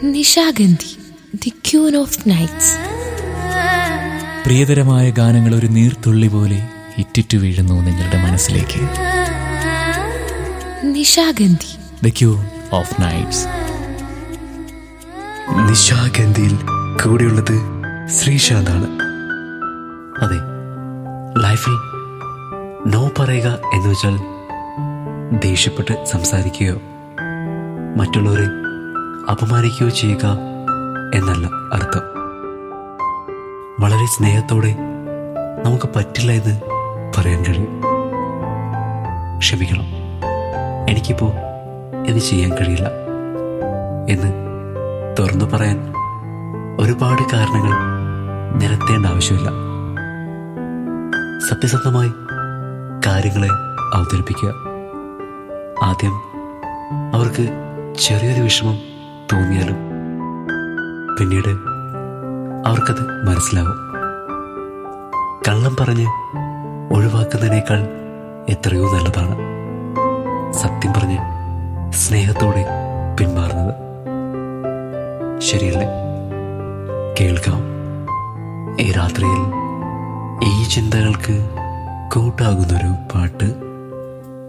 Nishagandhi the queen of nights പ്രിയതരമായ ഗാനങ്ങൾ ഒരു നീർത്തുള്ളി പോലെ ഇറ്റിറ്റു വീഴുന്നു നിങ്ങളുടെ മനസ്സിലേക്ക് Nishagandhi the queen of nights നിശാഗന്ധിയിൽ കൂടെയുള്ളത് ശ്രീശാന്താണ് അതെ ലൈഫിൽ നോ പറയുക എന്ന് വെച്ചാൽ ദേഷ്യപ്പെട്ട് സംസാരിക്കുകയോ മറ്റുള്ളവരെ അപമാനിക്കുകയോ ചെയ്യുക എന്നല്ല അർത്ഥം വളരെ സ്നേഹത്തോടെ നമുക്ക് പറ്റില്ല എന്ന് പറയാൻ കഴിയും ക്ഷമിക്കണം എനിക്കിപ്പോൾ ഇത് ചെയ്യാൻ കഴിയില്ല എന്ന് തുറന്നു പറയാൻ ഒരുപാട് കാരണങ്ങൾ നിരത്തേണ്ട ആവശ്യമില്ല സത്യസന്ധമായി കാര്യങ്ങളെ അവതരിപ്പിക്കുക ആദ്യം അവർക്ക് ചെറിയൊരു വിഷമം തോന്നിയാലും പിന്നീട് അവർക്കത് മനസ്സിലാവും കള്ളം പറഞ്ഞ് ഒഴിവാക്കുന്നതിനേക്കാൾ എത്രയോ നല്ലതാണ് സത്യം പറഞ്ഞ് സ്നേഹത്തോടെ പിന്മാറുന്നത് ശരിയല്ലേ കേൾക്കാം ഈ രാത്രിയിൽ ഈ ചിന്തകൾക്ക് കൂട്ടാകുന്നൊരു പാട്ട്